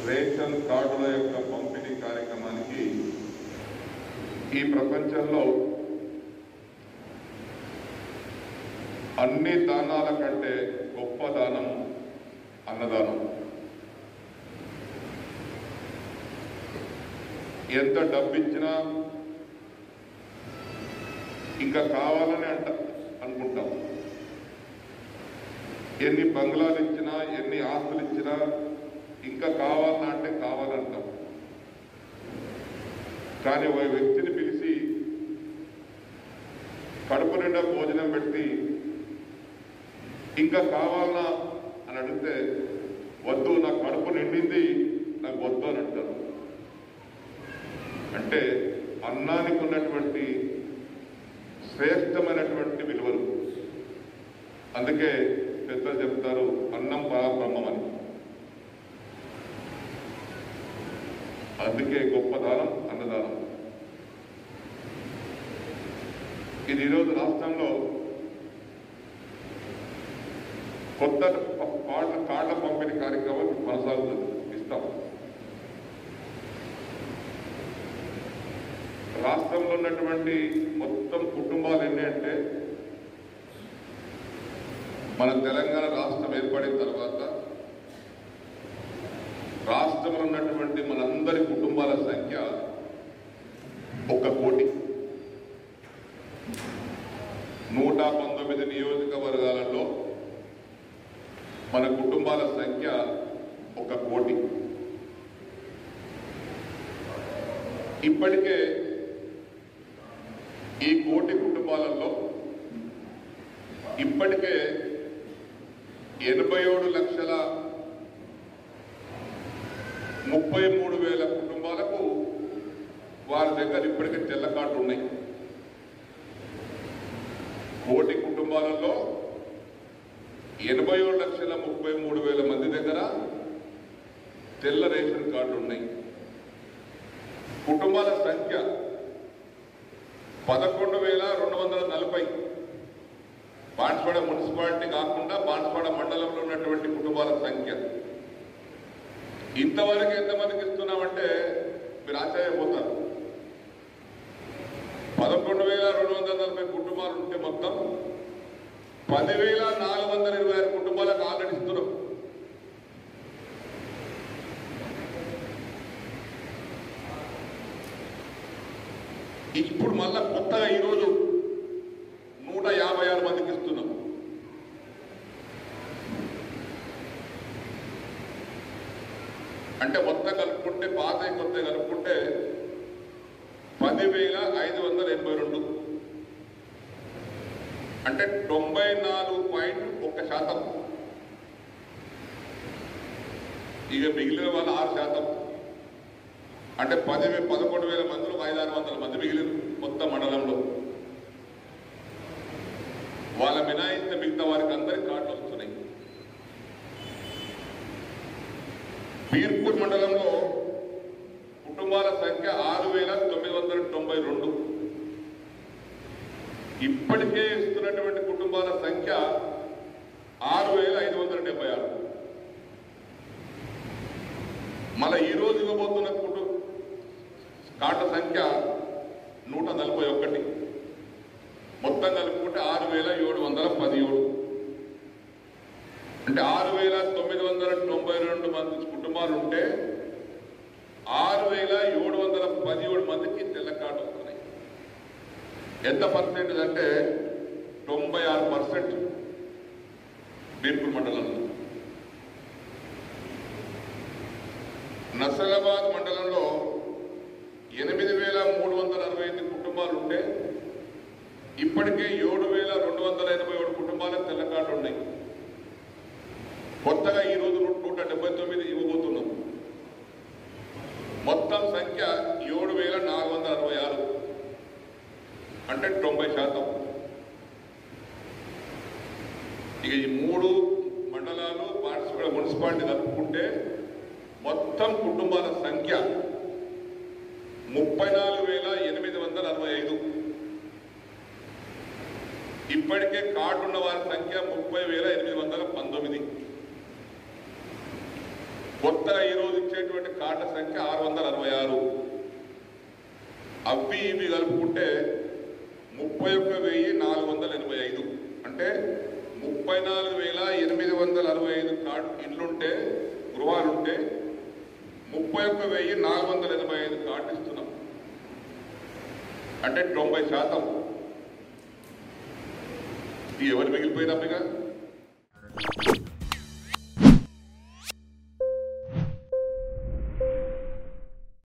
ration కార్డుల యొక్క పంపిణీ కార్యక్రమానికి ఈ ప్రపంచంలో అన్ని దానాల కంటే గొప్ప దానం అన్నదానం ఎంత డబ్బిచ్చినా ఇంకా కావాలని అంట అనుకుంటాం ఎన్ని బంగ్లాలు ఇచ్చినా ఎన్ని ఆస్తులు ఇచ్చినా ఇంకా కావాలన్నా అంటే కావాలంటాం కానీ ఓ వ్యక్తిని పిలిచి కడుపు నిండా భోజనం పెట్టి ఇంకా కావాలనా అని అడిగితే వద్దు నా కడుపు నిండింది నాకు వద్దు అని అంటారు అంటే అన్నానికి ఉన్నటువంటి శ్రేష్టమైనటువంటి విలువలు అందుకే పెద్దలు చెప్తారు అన్నం పరాబ్రహ్మం అని అందుకే గొప్ప దానం అన్నదానం ఇది ఈరోజు రాష్ట్రంలో కొత్త కార్డుల కార్డుల పంపిణీ కార్యక్రమం కొనసాగుతుంది ఇస్తాం రాష్ట్రంలో ఉన్నటువంటి మొత్తం కుటుంబాలు ఎన్ని అంటే మన తెలంగాణ రాష్ట్రం ఏర్పడిన తర్వాత రాష్ట్రంలో ఉన్నటువంటి మనందరి కుటుంబాల సంఖ్య ఒక కోటి నూట పంతొమ్మిది నియోజకవర్గాలలో మన కుటుంబాల సంఖ్య ఒక కోటి ఇప్పటికే ఈ కోటి కుటుంబాలలో ఇప్పటికే ఎనభై ఏడు లక్షల ముప్పై మూడు వేల కుటుంబాలకు వారి దగ్గర ఇప్పటికే తెల్ల కార్డు ఉన్నాయి కోటి కుటుంబాలలో ఎనభై ఏడు లక్షల ముప్పై మూడు వేల మంది దగ్గర తెల్ల రేషన్ కార్డు ఉన్నాయి కుటుంబాల సంఖ్య పదకొండు వేల రెండు వందల నలభై బాన్స్వాడ మున్సిపాలిటీ కాకుండా బాన్స్వాడ మండలంలో ఉన్నటువంటి కుటుంబాల సంఖ్య ఇంతవరకు ఎంతమందికి ఇస్తున్నామంటే మీరు ఆశ్చర్యపోతారు పదకొండు వేల రెండు వందల నలభై కుటుంబాలు ఉంటే మొత్తం పదివేల నాలుగు వందల ఇరవై ఆరు కుటుంబాలకు ఆల్రెడీ ఇస్తున్నాం ఇప్పుడు మళ్ళా కొత్తగా ఈరోజు నూట యాభై ఆరు మందికి ఇస్తున్నాం అంటే మొత్తం కలుపుకుంటే పాత కొత్త కలుపుకుంటే పదివేల ఐదు వందల ఎనభై రెండు అంటే తొంభై నాలుగు పాయింట్ ఒక్క శాతం ఇక మిగిలిన వాళ్ళు ఆరు శాతం అంటే పది వే- పదకొండు వేల మందిలో ఐదు ఆరు వందల మంది మిగిలిన మొత్తం మండలంలో వాళ్ళ మినాయిస్తే మిగతా వారికి అందరికి కార్డులు వస్తున్నాయి బీర్పూర్ మండలంలో కుటుంబాల సంఖ్య ఆరు వేల తొమ్మిది వందల తొంభై రెండు ఇప్పటికే ఇస్తున్నటువంటి కుటుంబాల సంఖ్య ఆరు వేల ఐదు వందల డెబ్బై ఆరు మళ్ళీ ఈ రోజు ఇవ్వబోతున్న కుటుంబ కార్డుల సంఖ్య నూట నలభై ఒకటి మొత్తం కలుపుకుంటే ఆరు వేల ఏడు వందల పదిహేడు అంటే ఆరు వేల తొమ్మిది వందల తొంభై రెండు మంది కుటుంబాలు ఉంటే ఆరు వేల ఏడు వందల పదిహేడు మందికి తెల్ల కార్డు వస్తున్నాయి ఎంత పర్సెంటేజ్ అంటే తొంభై ఆరు పర్సెంట్ బీర్పూర్ మండలంలో నసలాబాద్ మండలంలో ఎనిమిది వేల మూడు వందల అరవై ఎనిమిది కుటుంబాలు ఉంటే ఇప్పటికే ఏడు వేల రెండు వందల ఎనభై ఏడు కుటుంబాలకు తెల్ల కార్డు ఉన్నాయి కొత్తగా ఈ రోజు నూ- నూట డెబ్బై తొమ్మిది ఇవ్వబోతున్నాం మొత్తం సంఖ్య ఏడు వేల నాలుగు వందల అరవై ఆరు అంటే తొంభై శాతం ఇక ఈ మూడు మండలాలు పార్టిసిపేట్ మున్సిపాలిటీ కలుపుకుంటే మొత్తం కుటుంబాల సంఖ్య ముప్పై నాలుగు వేల ఎనిమిది వందల అరవై ఐదు ఇప్పటికే కార్డు ఉన్న వారి సంఖ్య ముప్పై వేల ఎనిమిది వందల పంతొమ్మిది కొత్తగా ఈ రోజు ఇచ్చేటువంటి కార్డుల సంఖ్య ఆరు వందల అరవై ఆరు అవి ఇవి కలుపుకుంటే ముప్పై ఒక్క వెయ్యి నాలుగు వందల ఎనభై ఐదు అంటే ముప్పై నాలుగు వేల ఎనిమిది వందల అరవై ఐదు కార్డు ఇండ్లుంటే గృహాలుంటే ముప్పై ఒక్క వెయ్యి నాలుగు వందల ఎనభై ఐదు కార్డు ఇస్తున్నాం అంటే తొంభై శాతం ఇది ఎవరు మిగిలిపోయినా